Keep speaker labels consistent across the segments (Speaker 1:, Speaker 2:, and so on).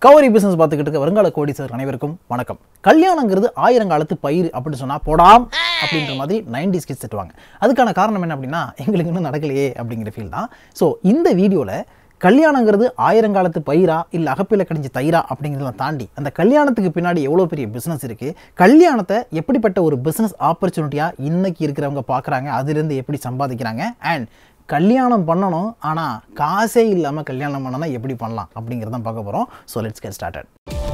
Speaker 1: Gowri business பார்த்துக்கிட்டு இருக்க வருங்கால கோடீஸ்வரர் அனைவருக்கும் வணக்கம் கல்யாணங்கிறது ஆயிரங்காலத்து பயிர் அப்படின்னு சொன்னா போடாம் அப்படின்ற மாதிரி நைன்டி ஸ்கிட்ஸ் திட்டுவாங்க அதுக்கான காரணம் என்ன அப்படின்னா எங்களுக்கு இன்னும் நடக்கலையே அப்படிங்கிற ஃபீல் தான் ஸோ இந்த வீடியோவில் கல்யாணங்கிறது ஆயிரங்காலத்து பயிரா இல்லை அகப்பில கடிஞ்ச தயிரா அப்படிங்கிறதெல்லாம் தாண்டி அந்த கல்யாணத்துக்கு பின்னாடி எவ்வளோ பெரிய பிஸ்னஸ் இருக்குது கல்யாணத்தை எப்படிப்பட்ட ஒரு பிஸ்னஸ் ஆப்பர்ச்சுனிட்டியாக இன்னைக்கு இருக்கிறவங்க பார்க்குறாங்க அதுலேருந்து எப்படி சம்பாதிக்கிறாங்க அண்ட் கல்யாணம் பண்ணணும் ஆனால் காசே இல்லாமல் கல்யாணம் பண்ணனா எப்படி பண்ணலாம் அப்படிங்கிறதான் பார்க்க போகிறோம் so let's get started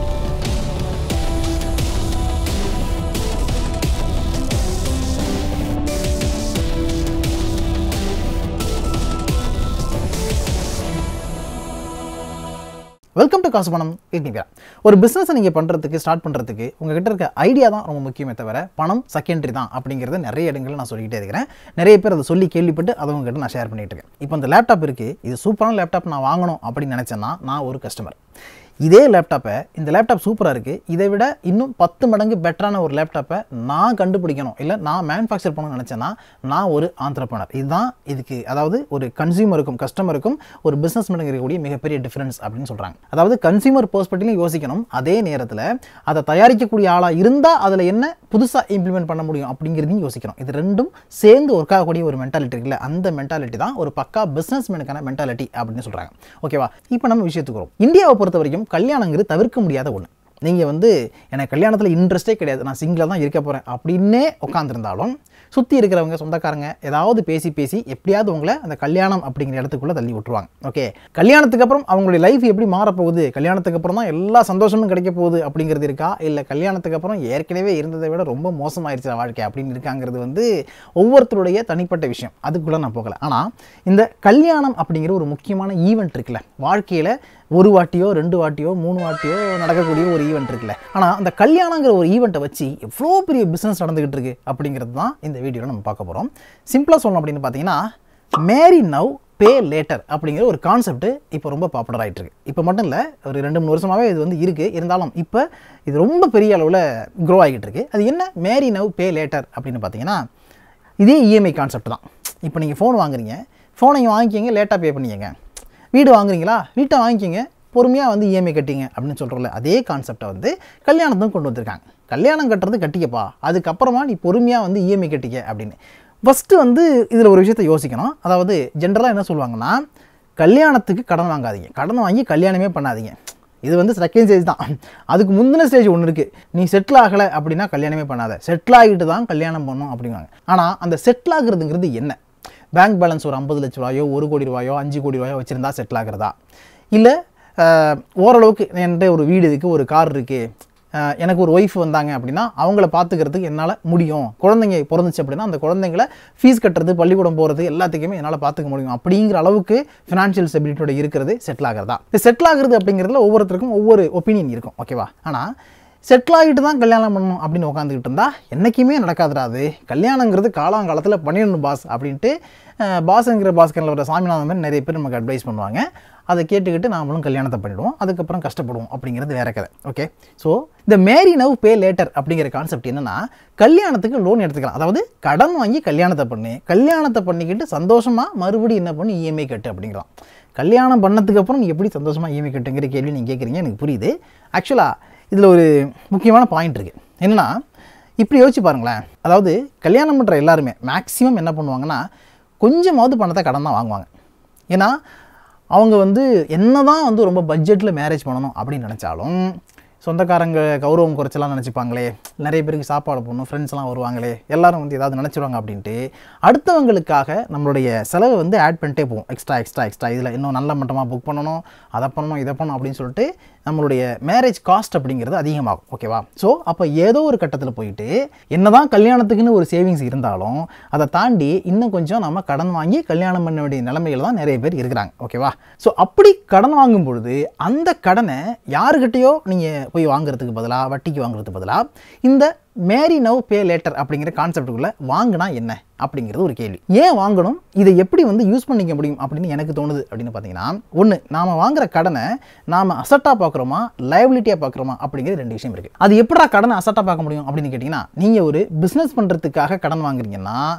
Speaker 1: welcome to Kaasu Panam இட்னிபியா ஒரு பிஸ்னஸை நீங்கள் பண்ணுறதுக்கு ஸ்டார்ட் பண்ணுறதுக்கு உங்ககிட்ட இருக்க ஐடியா தான் ரொம்ப முக்கியமே தவிர பணம் செகண்டரி தான் அப்படிங்கிறத நிறைய இடங்களில் நான் சொல்லிக்கிட்டே இருக்கிறேன் நிறைய பேர் அதை சொல்லி கேள்விப்பட்டு அதை உங்ககிட்ட நான் ஷேர் பண்ணிட்டு இருக்கேன் இப்போ இந்த லேப்டாப் இருக்குது இது சூப்பரான லேப்டாப் நான் வாங்கணும் அப்படின்னு நினச்சேன்னா நான் ஒரு கஸ்டமர் இதே லேப்டாப்பை இந்த லேப்டாப் சூப்பராக இருக்குது இதை விட இன்னும் பத்து மடங்கு பெட்டரான ஒரு லேப்டாப்பை நான் கண்டுபிடிக்கணும் இல்லை நான் மேனுஃபேக்சர் பண்ணணும்னு நினச்சேன்னா நான் ஒரு ஆந்திரப்பனர் இதுதான் இதுக்கு அதாவது ஒரு கன்சியூமருக்கும் கஸ்டமருக்கும் ஒரு பிஸ்னஸ் இருக்கக்கூடிய மிகப்பெரிய டிஃப்ரென்ஸ் அப்படின்னு சொல்கிறாங்க அதாவது கன்சியூமர் பெர்ஸ்பெக்டிவ்லையும் யோசிக்கணும் அதே நேரத்தில் அதை தயாரிக்கக்கூடிய ஆளாக இருந்தால் அதில் என்ன புதுசாக இம்ப்ளிமெண்ட் பண்ண முடியும் அப்படிங்கிறதையும் யோசிக்கணும் இது ரெண்டும் சேர்ந்து ஒர்க் ஆகக்கூடிய ஒரு மென்டாலிட்டி இருக்குல்ல அந்த மென்டாலிட்டி தான் ஒரு பக்கா பிஸ்னஸ் மேனுக்கான மென்டாலிட்டி அப்படின்னு சொல்கிறாங்க ஓகேவா இப்போ நம்ம விஷயத்துக்கு வரும் இந்தியாவை பொறுத்த வரைக்கும் கல்யாணங்கிறது தவிர்க்க முடியாத ஒன்று நீங்கள் வந்து எனக்கு கல்யாணத்தில் இன்ட்ரெஸ்ட்டே கிடையாது நான் சிங்கிளாக தான் இருக்க போகிறேன் அப்படின்னே உட்காந்துருந்தாலும் சுற்றி இருக்கிறவங்க சொந்தக்காரங்க ஏதாவது பேசி பேசி எப்படியாவது உங்களை அந்த கல்யாணம் அப்படிங்கிற இடத்துக்குள்ளே தள்ளி விட்டுருவாங்க ஓகே கல்யாணத்துக்கு அப்புறம் அவங்களுடைய லைஃப் எப்படி மாறப்போகுது கல்யாணத்துக்கு அப்புறம் தான் எல்லா சந்தோஷமும் கிடைக்க போகுது அப்படிங்கிறது இருக்கா இல்லை கல்யாணத்துக்கு அப்புறம் ஏற்கனவே இருந்ததை விட ரொம்ப மோசமாயிருச்சு வாழ்க்கை அப்படின்னு இருக்காங்கிறது வந்து ஒவ்வொருத்தருடைய தனிப்பட்ட விஷயம் அதுக்குள்ளே நான் போகலை ஆனால் இந்த கல்யாணம் அப்படிங்கிற ஒரு முக்கியமான ஈவெண்ட் இருக்குல்ல வாழ்க்கையில் ஒரு வாட்டியோ ரெண்டு வாட்டியோ மூணு வாட்டியோ நடக்கக்கூடிய ஒரு ஈவெண்ட் இருக்குல்ல ஆனால் அந்த கல்யாணங்கிற ஒரு ஈவெண்ட்டை வச்சு எவ்வளோ பெரிய பிஸ்னஸ் நடந்துகிட்டு இருக்கு அப்படிங்கிறது தான் இந்த வீடியோவில் நம்ம பார்க்க போகிறோம் சிம்பிளாக சொல்லணும் அப்படின்னு பார்த்தீங்கன்னா மேரி நவ் பே லேட்டர் அப்படிங்கிற ஒரு கான்செப்ட் இப்போ ரொம்ப பாப்புலர் ஆகிட்டு இருக்கு இப்போ மட்டும் இல்லை ஒரு ரெண்டு மூணு வருஷமாகவே இது வந்து இருக்குது இருந்தாலும் இப்போ இது ரொம்ப பெரிய அளவில் க்ரோ ஆகிட்டு இருக்கு அது என்ன மேரி நவ் பே லேட்டர் அப்படின்னு பார்த்தீங்கன்னா இதே இஎம்ஐ கான்செப்ட் தான் இப்போ நீங்கள் ஃபோன் வாங்குறீங்க ஃபோனையும் வாங்கிக்கிங்க லேட்டாக பே பண்ணிக்கங்க வீடு வாங்குறீங்களா வீட்டை வாங்கிக்கிங்க பொறுமையாக வந்து இஎம்ஐ கட்டிங்க அப்படின்னு சொல்கிறோம்ல அதே கான்செப்டை வந்து கல்யாணத்தும் கொண்டு வந்திருக்காங்க கல்யாணம் கட்டுறது கட்டிக்கப்பா அதுக்கப்புறமா நீ பொறுமையாக வந்து இஎம்ஐ கட்டிக்க அப்படின்னு ஃபஸ்ட்டு வந்து இதில் ஒரு விஷயத்தை யோசிக்கணும் அதாவது ஜென்ரலாக என்ன சொல்லுவாங்கன்னா கல்யாணத்துக்கு கடன் வாங்காதீங்க கடன் வாங்கி கல்யாணமே பண்ணாதீங்க இது வந்து செகண்ட் ஸ்டேஜ் தான் அதுக்கு முந்தின ஸ்டேஜ் ஒன்று இருக்குது நீ செட்டில் ஆகலை அப்படின்னா கல்யாணமே பண்ணாத செட்டில் ஆகிட்டு தான் கல்யாணம் பண்ணும் அப்படிங்காங்க ஆனால் அந்த செட்டில் ஆகுறதுங்கிறது என்ன பேங்க் பேலன்ஸ் ஒரு ஐம்பது லட்ச ரூபாயோ ஒரு கோடி ரூபாயோ அஞ்சு கோடி ரூபாயோ வச்சுருந்தா செட்டில் ஆகிறதா இல்லை ஓரளவுக்கு என்கிட்ட ஒரு வீடு இருக்குது ஒரு கார் இருக்குது எனக்கு ஒரு ஒய்ஃப் வந்தாங்க அப்படின்னா அவங்கள பார்த்துக்கிறதுக்கு என்னால் முடியும் குழந்தைங்க பிறந்துச்சு அப்படின்னா அந்த குழந்தைங்கள ஃபீஸ் கட்டுறது பள்ளிக்கூடம் போகிறது எல்லாத்துக்குமே என்னால் பார்த்துக்க முடியும் அப்படிங்கிற அளவுக்கு ஃபினான்ஷியல் ஸ்டெபிலிட்டியோட இருக்கிறது செட்டில் ஆகிறதா இந்த செட்டில் ஆகிறது அப்படிங்கிறதுல ஒவ்வொருத்தருக்கும் ஒவ்வொரு ஒப்பீனியன் இருக்கும் ஓகேவா ஆனால் செட்டில் ஆகிட்டு தான் கல்யாணம் பண்ணணும் அப்படின்னு உட்காந்துக்கிட்டு இருந்தா என்றைக்குமே நடக்காதுடா அது கல்யாணங்கிறது காலாங்காலத்தில் பண்ணிடணும் பாஸ் அப்படின்ட்டு பாஸுங்கிற பாஸ்கரில் வர சாமிநாதன் மாதிரி நிறைய பேர் நமக்கு அட்வைஸ் பண்ணுவாங்க அதை கேட்டுக்கிட்டு நாமளும் கல்யாணத்தை பண்ணிவிடுவோம் அதுக்கப்புறம் கஷ்டப்படுவோம் அப்படிங்கிறது வேற கதை ஓகே ஸோ இந்த மேரி நவ் பே லேட்டர் அப்படிங்கிற கான்செப்ட் என்னன்னா கல்யாணத்துக்கு லோன் எடுத்துக்கலாம் அதாவது கடன் வாங்கி கல்யாணத்தை பண்ணி கல்யாணத்தை பண்ணிக்கிட்டு சந்தோஷமாக மறுபடியும் என்ன பண்ணி இஎம்ஐ கட்டு அப்படிங்கிறான் கல்யாணம் பண்ணதுக்கு அப்புறம் நீ எப்படி சந்தோஷமாக இஎம்ஐ கட்டுங்கிற கேள்வி நீங்கள் கேட்குறீங்க எனக்கு புரியுது ஆக்சுவலாக இதில் ஒரு முக்கியமான பாயிண்ட் இருக்குது என்னென்னா இப்படி யோசிச்சு பாருங்களேன் அதாவது கல்யாணம் பண்ணுற எல்லாருமே மேக்ஸிமம் என்ன பண்ணுவாங்கன்னா கொஞ்சமாவது பணத்தை கடன் தான் வாங்குவாங்க ஏன்னா அவங்க வந்து என்ன தான் வந்து ரொம்ப பட்ஜெட்டில் மேரேஜ் பண்ணணும் அப்படின்னு நினச்சாலும் சொந்தக்காரங்க கௌரவம் குறைச்சலாம் நினச்சிப்பாங்களே நிறைய பேருக்கு சாப்பாடு போடணும் ஃப்ரெண்ட்ஸ்லாம் வருவாங்களே எல்லாரும் வந்து ஏதாவது நினச்சிருவாங்க அப்படின்ட்டு அடுத்தவங்களுக்காக நம்மளுடைய செலவை வந்து ஆட் பண்ணிட்டே போவோம் எக்ஸ்ட்ரா எக்ஸ்ட்ரா எக்ஸ்ட்ரா இதில் இன்னும் நல்ல மட்டமாக புக் பண்ணணும் அதை பண்ணணும் இதை பண்ணணும் அப்படின்னு சொல்லிட்டு நம்மளுடைய மேரேஜ் காஸ்ட் அப்படிங்கிறது அதிகமாகும் ஓகேவா ஸோ அப்போ ஏதோ ஒரு கட்டத்தில் போயிட்டு என்னதான் கல்யாணத்துக்குன்னு ஒரு சேவிங்ஸ் இருந்தாலும் அதை தாண்டி இன்னும் கொஞ்சம் நம்ம கடன் வாங்கி கல்யாணம் பண்ண வேண்டிய நிலைமைகள் தான் நிறைய பேர் இருக்கிறாங்க ஓகேவா ஸோ அப்படி கடன் வாங்கும் பொழுது அந்த கடனை யாருக்கிட்டேயோ நீங்கள் போய் வாங்குறதுக்கு பதிலாக வட்டிக்கு வாங்குறதுக்கு பதிலாக இந்த மேரி நவ் பே லேட்டர் அப்படிங்கிற கான்செப்டுக்குள்ளே வாங்கினா என்ன அப்படிங்கிறது ஒரு கேள்வி ஏன் வாங்கணும் இதை எப்படி வந்து யூஸ் பண்ணிக்க முடியும் அப்படின்னு எனக்கு தோணுது அப்படின்னு பார்த்தீங்கன்னா ஒன்று நாம் வாங்குற கடனை நாம் அசட்டாக பார்க்குறோமா லைபிலிட்டியாக பார்க்குறோமா அப்படிங்கிறது ரெண்டு விஷயம் இருக்குது அது எப்படா கடனை அசட்டாக பார்க்க முடியும் அப்படின்னு கேட்டிங்கன்னா நீங்கள் ஒரு பிஸ்னஸ் பண்ணுறதுக்காக கடன் வாங்குறீங்கன்னா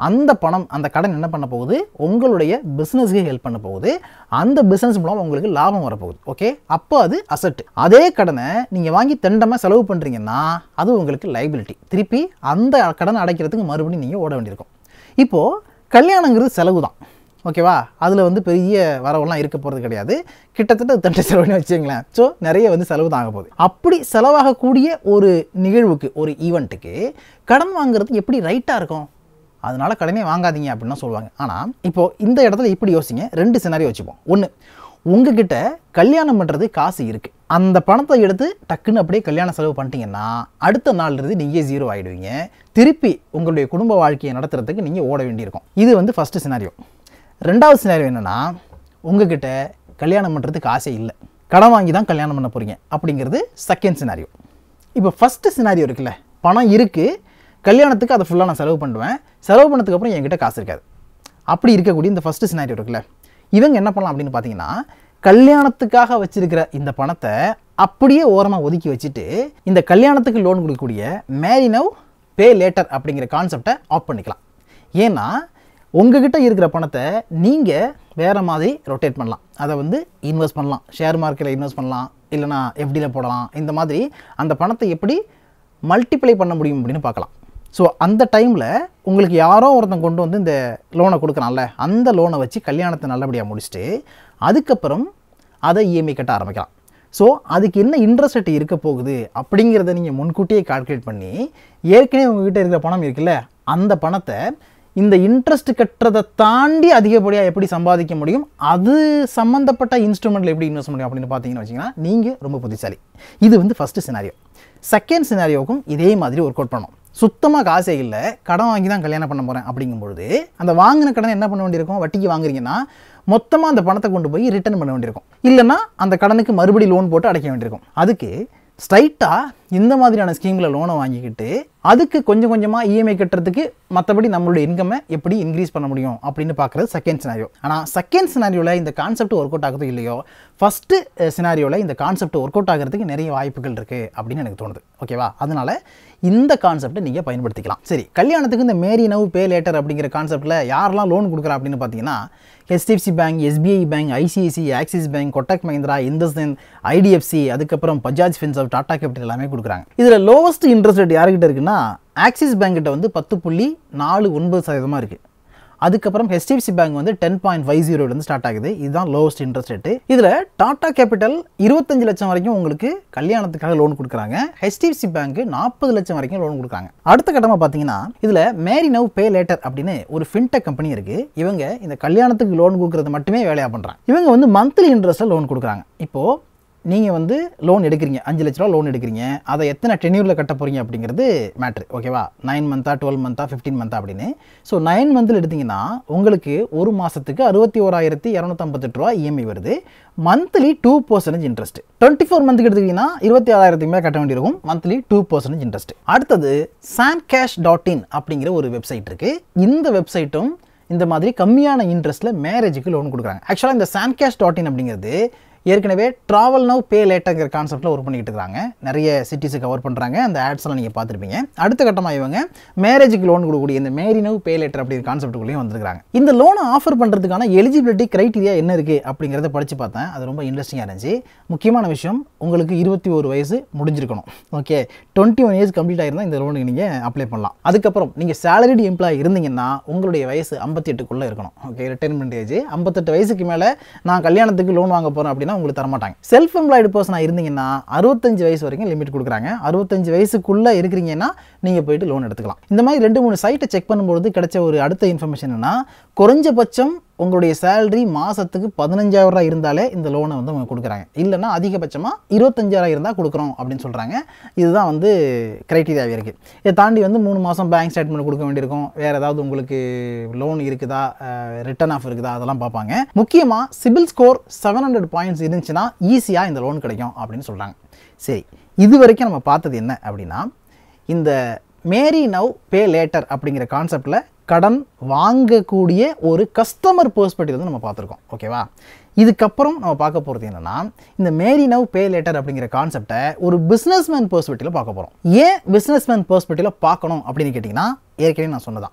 Speaker 1: அந்த பணம் அந்த கடன் என்ன பண்ண போகுது உங்களுடைய பிஸ்னஸ்க்கு ஹெல்ப் பண்ண போகுது அந்த பிஸ்னஸ் மூலம் உங்களுக்கு லாபம் வரப்போகுது ஓகே அப்போ அது அசட் அதே கடனை நீங்கள் வாங்கி தெண்டமாக செலவு பண்ணுறீங்கன்னா அது உங்களுக்கு லைபிலிட்டி திருப்பி அந்த கடனை அடைக்கிறதுக்கு மறுபடியும் நீங்கள் ஓட வேண்டியிருக்கும் இப்போது கல்யாணங்கிறது செலவு தான் ஓகேவா அதில் வந்து பெரிய வரவெல்லாம் இருக்க போகிறது கிடையாது கிட்டத்தட்ட தண்டை செலவுன்னு வச்சுங்களேன் ஸோ நிறைய வந்து செலவு தான் ஆக போகுது அப்படி செலவாகக்கூடிய ஒரு நிகழ்வுக்கு ஒரு ஈவெண்ட்டுக்கு கடன் வாங்குறது எப்படி ரைட்டாக இருக்கும் அதனால கடனே வாங்காதீங்க அப்படின்னு தான் சொல்லுவாங்க ஆனால் இப்போது இந்த இடத்துல இப்படி யோசிங்க ரெண்டு சினாரியோ வச்சுப்போம் ஒன்று உங்ககிட்ட கல்யாணம் பண்ணுறது காசு இருக்குது அந்த பணத்தை எடுத்து டக்குன்னு அப்படியே கல்யாண செலவு பண்ணிட்டீங்கன்னா அடுத்த நாள்ல இருந்து நீங்கள் ஜீரோ ஆகிடுவீங்க திருப்பி உங்களுடைய குடும்ப வாழ்க்கையை நடத்துறதுக்கு நீங்கள் ஓட வேண்டியிருக்கும் இது வந்து ஃபஸ்ட்டு சினாரியோ ரெண்டாவது சினாரியோ என்னென்னா உங்ககிட்ட கல்யாணம் பண்ணுறதுக்கு ஆசை இல்லை கடன் வாங்கி தான் கல்யாணம் பண்ண போகிறீங்க அப்படிங்கிறது செகண்ட் சினாரியோ இப்போ ஃபஸ்ட்டு சினாரியோ இருக்குல்ல பணம் இருக்குது கல்யாணத்துக்கு அதை ஃபுல்லாக நான் செலவு பண்ணுவேன் செலவு பண்ணதுக்கு அப்புறம் என்கிட்ட காசு இருக்காது அப்படி இருக்கக்கூடிய இந்த ஃபஸ்ட்டு சினாரியோ இருக்குல்ல இவங்க என்ன பண்ணலாம் அப்படின்னு பார்த்தீங்கன்னா கல்யாணத்துக்காக வச்சிருக்கிற இந்த பணத்தை அப்படியே ஓரமாக ஒதுக்கி வச்சுட்டு இந்த கல்யாணத்துக்கு லோன் கொடுக்கக்கூடிய மேரி நவ் பே லேட்டர் அப்படிங்கிற கான்செப்டை ஆஃப் பண்ணிக்கலாம் ஏன்னா உங்ககிட்ட இருக்கிற பணத்தை நீங்கள் வேறு மாதிரி ரொட்டேட் பண்ணலாம் அதை வந்து இன்வெஸ்ட் பண்ணலாம் ஷேர் மார்க்கெட்டில் இன்வெஸ்ட் பண்ணலாம் இல்லைனா எஃப்டியில் போடலாம் இந்த மாதிரி அந்த பணத்தை எப்படி மல்டிப்ளை பண்ண முடியும் அப்படின்னு பார்க்கலாம் ஸோ அந்த டைமில் உங்களுக்கு யாரோ ஒருத்தன் கொண்டு வந்து இந்த லோனை கொடுக்குறான்ல அந்த லோனை வச்சு கல்யாணத்தை நல்லபடியாக முடிச்சுட்டு அதுக்கப்புறம் அதை இஎம்ஐ கட்ட ஆரம்பிக்கலாம் ஸோ அதுக்கு என்ன இன்ட்ரெஸ்ட் ரேட் இருக்க போகுது அப்படிங்கிறத நீங்கள் முன்கூட்டியே கால்குலேட் பண்ணி ஏற்கனவே உங்ககிட்ட இருக்கிற பணம் இருக்குல்ல அந்த பணத்தை இந்த இன்ட்ரெஸ்ட் கட்டுறதை தாண்டி அதிகப்படியாக எப்படி சம்பாதிக்க முடியும் அது சம்மந்தப்பட்ட இன்ஸ்ட்ருமெண்ட்டில் எப்படி இன்வெஸ்ட் முடியும் அப்படின்னு பார்த்தீங்கன்னு வச்சிங்கன்னா நீங்கள் ரொம்ப புத்திசாலி இது வந்து ஃபஸ்ட்டு சினாரியோ செகண்ட் சினாரியோவுக்கும் இதே மாதிரி ஒர்க் அவுட் பண்ணணும் சுத்தமாக காசே இல்லை கடன் வாங்கி தான் கல்யாணம் பண்ண போகிறேன் அப்படிங்கும்பொழுது அந்த வாங்கின கடன் என்ன பண்ண வேண்டியிருக்கும் வட்டிக்கு வாங்குறீங்கன்னா மொத்தமாக அந்த பணத்தை கொண்டு போய் ரிட்டர்ன் பண்ண வேண்டியிருக்கும் இல்லைன்னா அந்த கடனுக்கு மறுபடி லோன் போட்டு அடைக்க வேண்டியிருக்கும் அதுக்கு ஸ்ட்ரைட்டாக இந்த மாதிரியான ஸ்கீமில் லோனை வாங்கிக்கிட்டு அதுக்கு கொஞ்சம் கொஞ்சமாக இஎம்ஐ கட்டுறதுக்கு மற்றபடி நம்மளுடைய இன்கம்மை எப்படி இன்க்ரீஸ் பண்ண முடியும் அப்படின்னு பார்க்குறது செகண்ட் சினாரியோ ஆனால் செகண்ட் சினாரியோவில் இந்த கான்செப்ட் ஒர்க் அவுட் ஆகுதோ இல்லையோ ஃபஸ்ட்டு சினாரியோவில் இந்த கான்செப்ட் ஒர்க் அவுட் ஆகிறதுக்கு நிறைய வாய்ப்புகள் இருக்குது அப்படின்னு எனக்கு தோணுது ஓகேவா அதனால் இந்த கான்செப்டை நீங்கள் பயன்படுத்திக்கலாம் சரி கல்யாணத்துக்கு இந்த மேரி நவ் பே லேட்டர் அப்படிங்கிற கான்செப்ட்டில் யாரெல்லாம் லோன் கொடுக்குறா அப்படின்னு பார்த்தீங்கன்னா HDFC bank SBI bank ICICI Axis bank Kotak Mahindra இந்தஸ்தன் ஐடிஎஃப்சி அதுக்கப்புறம் பஜாஜ் ஃபின்சர்வ் டாடா கேபிட்டல் எல்லாமே கொடுக்குறாங்க இதில் லோவஸ்ட் இன்ட்ரெஸ்ட் ரேட் யார்கிட்ட இருக்குன்னா ஆக்சிஸ் பேங்க்கிட்ட வந்து பத்து புள்ளி நாலு ஒன்பது சதவீதமாக இருக்குது அதுக்கப்புறம் ஹெச்டிஎஃப்சி பேங்க் வந்து டென் பாயிண்ட் ஃபைவ் ஜீரோலேருந்து ஸ்டார்ட் ஆகுது இதுதான் லோவஸ்ட் இன்ட்ரெஸ்ட் ரேட்டு இதில் டாடா கேபிட்டல் இருபத்தஞ்சு லட்சம் வரைக்கும் உங்களுக்கு கல்யாணத்துக்காக லோன் கொடுக்குறாங்க ஹெச்டிஎஃப்சி பேங்க் நாற்பது லட்சம் வரைக்கும் லோன் கொடுக்குறாங்க அடுத்த கட்டமாக பார்த்தீங்கன்னா இதில் மேரி நவ் பே லேட்டர் அப்படின்னு ஒரு ஃபின்டெக் கம்பெனி இருக்குது இவங்க இந்த கல்யாணத்துக்கு லோன் கொடுக்குறது மட்டுமே வேலையாக பண்ணுறாங்க இவங்க வந்து மந்த்லி இன்ட்ரெஸ்ட்டில் லோன் கொடுக்குறாங்க இப்போது நீங்கள் வந்து லோன் எடுக்கிறீங்க அஞ்சு லட்ச ரூபா லோன் எடுக்கிறீங்க அதை எத்தனை டென்யூரில் கட்ட போகிறீங்க அப்படிங்கிறது மேட்ரு ஓகேவா நைன் மந்த்தா டுவெல் மந்த்தா ஃபிஃப்டீன் மந்த்தா அப்படின்னு ஸோ நைன் மந்தில் எடுத்தீங்கன்னா உங்களுக்கு ஒரு மாதத்துக்கு அறுபத்தி ஓராயிரத்தி இரநூத்தம்பத்தெட்டு ரூபா இஎம்ஐ வருது monthly two percentage interest twenty four மந்த்துக்கு எடுத்துக்கிட்டிங்கன்னா இருபத்தி ஆறாயிரத்துக்கு மேலே கட்ட வேண்டியிருக்கும் மந்த்லி டூ பர்சன்டேஜ் இன்ட்ரெஸ்ட் அடுத்தது சான் கேஷ் டாட் இன் அப்படிங்கிற ஒரு வெப்சைட் இருக்குது இந்த வெப்சைட்டும் இந்த மாதிரி கம்மியான இன்ட்ரெஸ்ட்டில் மேரேஜுக்கு லோன் கொடுக்குறாங்க ஆக்சுவலாக இந்த சான்கேஷ் டாட் இன் அப்படிங்கிறது ஏற்கனவே ட்ராவல் நவ் பே லேட்டங்கிற கான்செப்ட்டில் ஒர்க் பண்ணிட்டு இருக்காங்க நிறைய சிட்டிஸை கவர் பண்ணுறாங்க அந்த ஆட்ஸ்லாம் நீங்கள் பார்த்துருப்பீங்க அடுத்த கட்டமாக இவங்க மேரேஜுக்கு லோன் கொடுக்கக்கூடிய இந்த மேரி நவ் பே லேட்டர் அப்படிங்கிற கான்செப்ட்டுக்குள்ளேயும் வந்திருக்காங்க இந்த லோனை ஆஃபர் பண்ணுறதுக்கான எலிஜிபிலிட்டி கிரைட்டீரியா என்ன இருக்குது அப்படிங்கிறத படித்து பார்த்தேன் அது ரொம்ப இன்ட்ரெஸ்டிங்காக இருந்துச்சு முக்கியமான விஷயம் உங்களுக்கு இருபத்தி ஒரு வயசு முடிஞ்சிருக்கணும் okay twenty one years complete ஆயிருந்தால் இந்த லோனுக்கு நீங்கள் அப்ளை பண்ணலாம் அதுக்கப்புறம் நீங்கள் சேலரிடு எம்ப்ளாய் இருந்தீங்கன்னா உங்களுடைய வயசு ஐம்பத்தி எட்டுக்குள்ளே இருக்கணும் ஓகே ரிட்டைர்மெண்ட் ஏஜ் ஐம்பத்தெட்டு வயசுக்கு மேலே நான் கல்யாணத்துக்கு லோன் வாங்க போகிறேன் அப்படின்னா உங்களுக்கு தரமாட்டாங்க செல்ஃப் எம்ப்ளாய்டு பர்சனாக இருந்தீங்கன்னா அறுபத்தஞ்சு வயசு வரைக்கும் லிமிட் கொடுக்குறாங்க அறுபத்தஞ்சு வயசுக்குள்ளே இருக்கிறீங்கன்னா நீங்கள் போயிட்டு லோன் எடுத்துக்கலாம் இந்த மாதிரி ரெண்டு மூணு சைட்டை செக் பண்ணும்போது கிடைச்ச ஒரு அடுத்த இன்ஃபர்மேஷன் என்னன்னா குறைஞ்சபட்சம் உங்களுடைய சேலரி மாதத்துக்கு பதினஞ்சாயிரம் ரூபாய் இருந்தாலே இந்த லோனை வந்து அவங்க கொடுக்குறாங்க இல்லைன்னா அதிகபட்சமாக இருபத்தஞ்சாயிரம் இருந்தால் கொடுக்குறோம் அப்படின்னு சொல்கிறாங்க இதுதான் வந்து க்ரைட்டீரியாவே இருக்குது இதை தாண்டி வந்து மூணு மாதம் பேங்க் ஸ்டேட்மெண்ட் கொடுக்க வேண்டியிருக்கும் வேறு ஏதாவது உங்களுக்கு லோன் இருக்குதா ரிட்டர்ன் ஆஃப் இருக்குதா அதெல்லாம் பார்ப்பாங்க முக்கியமாக CIBIL score seven hundred points இருந்துச்சுன்னா ஈஸியாக இந்த லோன் கிடைக்கும் அப்படின்னு சொல்கிறாங்க சரி இது வரைக்கும் நம்ம பார்த்தது என்ன அப்படின்னா இந்த மேரி நவ் பே லேட்டர் அப்படிங்கிற கான்செப்டில் கடன் வாங்கக்கூடிய ஒரு கஸ்டமர் பெர்ஸ்பெக்டிவ் வந்து நம்ம பார்த்துருக்கோம் ஓகேவா இதுக்கப்புறம் நம்ம பார்க்க போகிறது என்னென்னா இந்த மேரி நவ் பே லேட்டர் அப்படிங்கிற கான்செப்டை ஒரு பிஸ்னஸ்மேன் பெர்ஸ்பெக்டிவில் பார்க்க போகிறோம் ஏன் பிஸ்னஸ்மேன் பெர்ஸ்பெக்டிவில் பார்க்கணும் அப்படின்னு கேட்டிங்கன்னா ஏற்கனவே நான் சொன்னதான்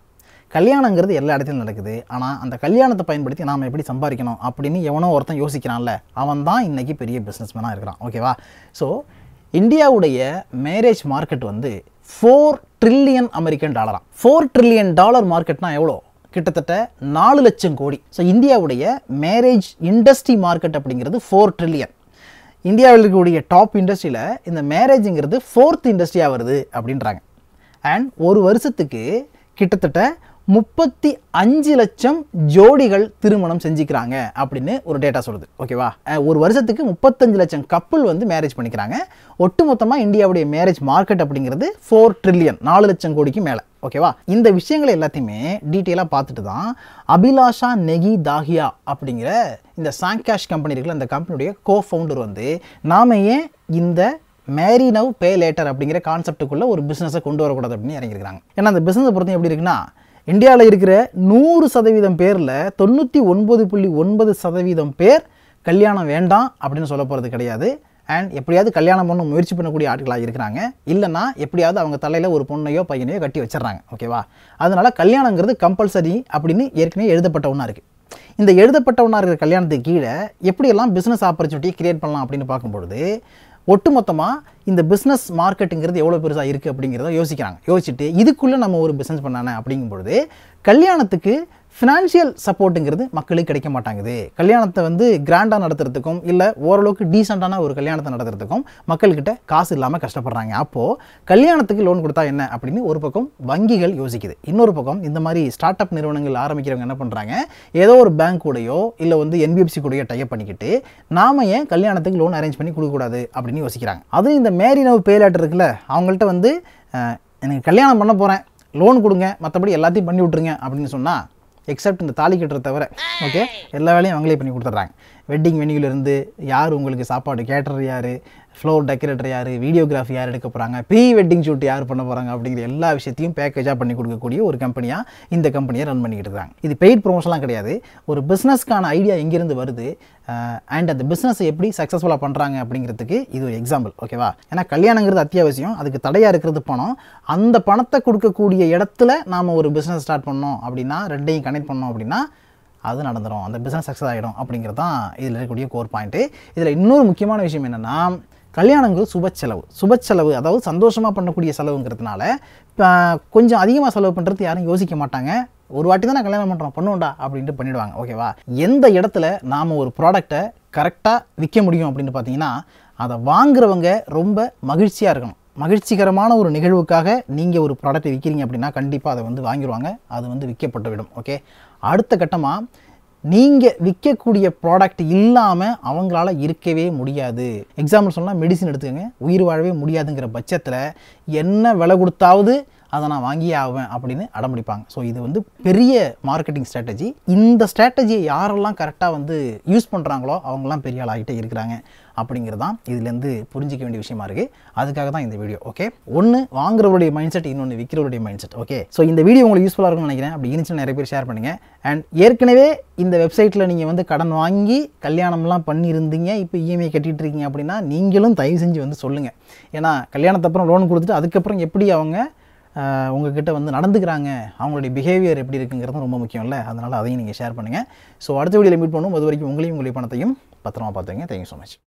Speaker 1: கல்யாணங்கிறது எல்லா இடத்துலையும் நடக்குது ஆனால் அந்த கல்யாணத்தை பயன்படுத்தி நாம் எப்படி சம்பாதிக்கணும் அப்படின்னு எவனோ ஒருத்தன் யோசிக்கிறான்ல அவன் தான் இன்றைக்கி பெரிய பிஸ்னஸ்மேனாக இருக்கிறான் ஓகேவா ஸோ இந்தியாவுடைய மேரேஜ் மார்க்கெட் வந்து ஃபோர் ட்ரில்லியன் அமெரிக்கன் டாலராம் ஃபோர் ட்ரில்லியன் டாலர் மார்க்கெட்னா எவ்வளோ கிட்டத்தட்ட நாலு லட்சம் கோடி ஸோ இந்தியாவுடைய மேரேஜ் இண்டஸ்ட்ரி மார்க்கெட் அப்படிங்கிறது ஃபோர் ட்ரில்லியன் இந்தியாவில் இருக்கக்கூடிய டாப் இண்டஸ்ட்ரியில் இந்த மேரேஜுங்கிறது ஃபோர்த் இண்டஸ்ட்ரியாக வருது அப்படின்றாங்க அண்ட் ஒரு வருஷத்துக்கு கிட்டத்தட்ட முப்பத்தி அஞ்சு லட்சம் ஜோடிகள் திருமணம் செஞ்சுக்கிறாங்க அப்படின்னு ஒரு டேட்டா சொல்லுது ஓகேவா அஹ் ஒரு வருஷத்துக்கு முப்பத்தஞ்சு லட்சம் கப்புள் வந்து மேரேஜ் பண்ணிக்கிறாங்க ஒட்டுமொத்தமாக இந்தியாவுடைய மேரேஜ் மார்க்கெட் அப்படிங்கிறது ஃபோர் ட்ரில்லியன் நாலு லட்சம் கோடிக்கு மேலே ஓகேவா இந்த விஷயங்களை எல்லாத்தையுமே டீட்டெயிலாக பார்த்துட்டு தான் அபிலாஷா நெகி தாஹியா அப்படிங்கிற இந்த சாங்காஷ் கம்பெனி இருக்குல்ல இந்த கம்பெனியுடைய கோ ஃபவுண்டர் வந்து நாம ஏன் இந்த மேரி நவ் பே லேட்டர் அப்படிங்கிற கான்செப்ட்டுக்குள்ளே ஒரு பிஸ்னஸை கொண்டு வரக்கூடாது அப்படின்னு இறங்கியிருக்காங்க ஏன்னா அந்த பிஸ்னஸை பொறுத்த எப்படி இருக்குன்னா இந்தியாவில் இருக்கிற நூறு சதவீதம் பேரில் தொண்ணூற்றி ஒன்பது புள்ளி ஒன்பது சதவீதம் பேர் கல்யாணம் வேண்டாம் அப்படின்னு சொல்ல போகிறது கிடையாது அண்ட் எப்படியாவது கல்யாணம் பண்ண முயற்சி பண்ணக்கூடிய ஆட்களாக இருக்கிறாங்க இல்லைன்னா எப்படியாவது அவங்க தலையில் ஒரு பொண்ணையோ பையனையோ கட்டி வச்சிடுறாங்க ஓகேவா அதனால் கல்யாணங்கிறது கம்பல்சரி அப்படின்னு ஏற்கனவே எழுதப்பட்ட ஒன்றா இருக்குது இந்த எழுதப்பட்ட ஒன்றா இருக்கிற கல்யாணத்துக்கு கீழே எப்படியெல்லாம் பிஸ்னஸ் ஆப்பர்ச்சுனிட்டி கிரியேட் பண்ணலாம் அப்படின்னு பார்க்கும்பொழுது ஒட்டுமொத்தமாக இந்த பிஸ்னஸ் மார்க்கெட்டுங்கிறது எவ்வளோ பெருசாக இருக்குது அப்படிங்கிறத யோசிக்கிறாங்க யோசிச்சுட்டு இதுக்குள்ளே நம்ம ஒரு பிஸ்னஸ் பண்ணானே அப்படிங்கும்பொழுது கல்யாணத்துக்கு ஃபினான்ஷியல் சப்போர்ட்டுங்கிறது மக்களுக்கு கிடைக்க மாட்டாங்குது கல்யாணத்தை வந்து கிராண்டாக நடத்துறதுக்கும் இல்லை ஓரளவுக்கு டீசெண்டான ஒரு கல்யாணத்தை நடத்துறதுக்கும் மக்கள்கிட்ட காசு இல்லாமல் கஷ்டப்படுறாங்க அப்போது கல்யாணத்துக்கு லோன் கொடுத்தா என்ன அப்படின்னு ஒரு பக்கம் வங்கிகள் யோசிக்குது இன்னொரு பக்கம் இந்த மாதிரி ஸ்டார்ட் அப் நிறுவனங்கள் ஆரம்பிக்கிறவங்க என்ன பண்ணுறாங்க ஏதோ ஒரு பேங்க் கூடயோ இல்லை வந்து என்பிஎஃப்சி கூடயோ டைப் பண்ணிக்கிட்டு நாம ஏன் கல்யாணத்துக்கு லோன் அரேஞ்ச் பண்ணி கொடுக்கக்கூடாது அப்படின்னு யோசிக்கிறாங்க அதுவும் இந்த மேரி நவ் பேலாட் இருக்குல்ல அவங்கள்ட்ட வந்து அஹ், எனக்கு கல்யாணம் பண்ண போகிறேன் லோன் கொடுங்க மற்றபடி எல்லாத்தையும் பண்ணி விட்ருங்க அப்படின்னு சொன்னால் எக்ஸப்ட் இந்த தாலி கட்டுறத தவிர ஓகே எல்லா வேலையும் அவங்களே பண்ணி கொடுத்துட்றாங்க வெட்டிங் வெனியூலேருந்து யார் உங்களுக்கு சாப்பாடு கேட்டர் யார் ஃப்ளோர் டெக்கரேட்டர் யார் வீடியோகிராஃபி யார் எடுக்க போகிறாங்க ப்ரீ வெட்டிங் ஷூட் யார் பண்ண போகிறாங்க அப்படிங்கிற எல்லா விஷயத்தையும் பேக்கேஜாக பண்ணி கொடுக்கக்கூடிய ஒரு கம்பெனியாக இந்த கம்பெனியை ரன் பண்ணிக்கிட்டு இருக்காங்க இது பெய்ட் ப்ரொமோஷன்லாம் கிடையாது ஒரு பிஸ்னஸ்க்கான ஐடியா எங்கேருந்து வருது அண்ட் அந்த பிஸ்னஸை எப்படி சக்ஸஸ்ஃபுல்லாக பண்ணுறாங்க அப்படிங்கிறதுக்கு இது ஒரு எக்ஸாம்பிள் ஓகேவா ஏன்னா கல்யாணங்கிறது அத்தியாவசியம் அதுக்கு தடையாக இருக்கிறது பணம் அந்த பணத்தை கொடுக்கக்கூடிய இடத்துல நாம் ஒரு பிஸ்னஸ் ஸ்டார்ட் பண்ணோம் அப்படின்னா ரெண்டையும் கனெக்ட் பண்ணோம் அப்படின்னா அது நடந்துடும் அந்த பிஸ்னஸ் சக்ஸஸ் ஆகிடும் அப்படிங்கிறது தான் இதில் இருக்கக்கூடிய கோர் பாயிண்ட்டு இதில் இன்னொரு முக்கியமான விஷயம் என்னென்னா கல்யாணங்கிறது சுப செலவு சுப செலவு அதாவது சந்தோஷமாக பண்ணக்கூடிய செலவுங்கிறதுனால இப்போ கொஞ்சம் அதிகமாக செலவு பண்ணுறது யாரும் யோசிக்க மாட்டாங்க ஒரு வாட்டி தான் நான் கல்யாணம் பண்ணுறோம் பண்ணுவோண்டா அப்படின்ட்டு பண்ணிடுவாங்க ஓகேவா எந்த இடத்துல நாம் ஒரு ப்ராடக்டை கரெக்டாக விற்க முடியும் அப்படின்னு பார்த்தீங்கன்னா அதை வாங்குறவங்க ரொம்ப மகிழ்ச்சியாக இருக்கணும் மகிழ்ச்சிகரமான ஒரு நிகழ்வுக்காக நீங்கள் ஒரு ப்ராடக்ட்டை விற்கிறீங்க அப்படின்னா கண்டிப்பாக அதை வந்து வாங்கிடுவாங்க அது வந்து விற்கப்பட்டு விடும் ஓகே அடுத்த கட்டமாக நீங்கள் விற்கக்கூடிய ப்ராடக்ட் இல்லாமல் அவங்களால இருக்கவே முடியாது எக்ஸாம்பிள் சொன்னால் மெடிசின் எடுத்துக்கோங்க உயிர் வாழவே முடியாதுங்கிற பட்சத்தில் என்ன விலை கொடுத்தாவது அதை நான் வாங்கியே ஆவேன் அப்படின்னு அடம்பிடிப்பாங்க ஸோ இது வந்து பெரிய மார்க்கெட்டிங் ஸ்ட்ராட்டஜி இந்த ஸ்ட்ராட்டஜியை யாரெல்லாம் கரெக்டாக வந்து யூஸ் பண்ணுறாங்களோ அவங்கெல்லாம் பெரிய ஆள் ஆகிட்டே இருக்கிறாங்க அப்படிங்கிறது தான் இதுலேருந்து புரிஞ்சிக்க வேண்டிய விஷயமா இருக்குது அதுக்காக தான் இந்த வீடியோ ஓகே ஒன்று வாங்குறவருடைய மைண்ட் செட் இன்னொன்று விற்கிறவருடைய மைண்ட் செட் ஓகே ஸோ இந்த வீடியோ உங்களுக்கு யூஸ்ஃபுல்லாக இருக்கும்னு நினைக்கிறேன் அப்படி இருந்துச்சுன்னா நிறைய பேர் ஷேர் பண்ணுங்கள் அண்ட் ஏற்கனவே இந்த வெப்சைட்டில் நீங்கள் வந்து கடன் வாங்கி கல்யாணம்லாம் பண்ணியிருந்தீங்க இப்போ இஎம்ஐ கட்டிட்டு இருக்கீங்க அப்படின்னா நீங்களும் தயவு செஞ்சு வந்து சொல்லுங்கள் ஏன்னா கல்யாணத்தப்புறம் லோன் கொடுத்துட்டு அதுக்கப்புறம் எப்படி அவங்க ஆஹ், உங்ககிட்ட வந்து நடந்துக்கிறாங்க அவங்களுடைய பிஹேவியர் எப்படி இருக்குங்கிறது ரொம்ப முக்கியம் இல்லை அதனால் அதையும் நீங்கள் ஷேர் பண்ணுங்கள் ஸோ அடுத்த வீடியோவில் மீட் பண்ணுவோம் அது வரைக்கும் உங்களையும் உங்களுடைய பணத்தையும் பத்திரமா பார்த்துங்க தேங்க்யூ ஸோ மச்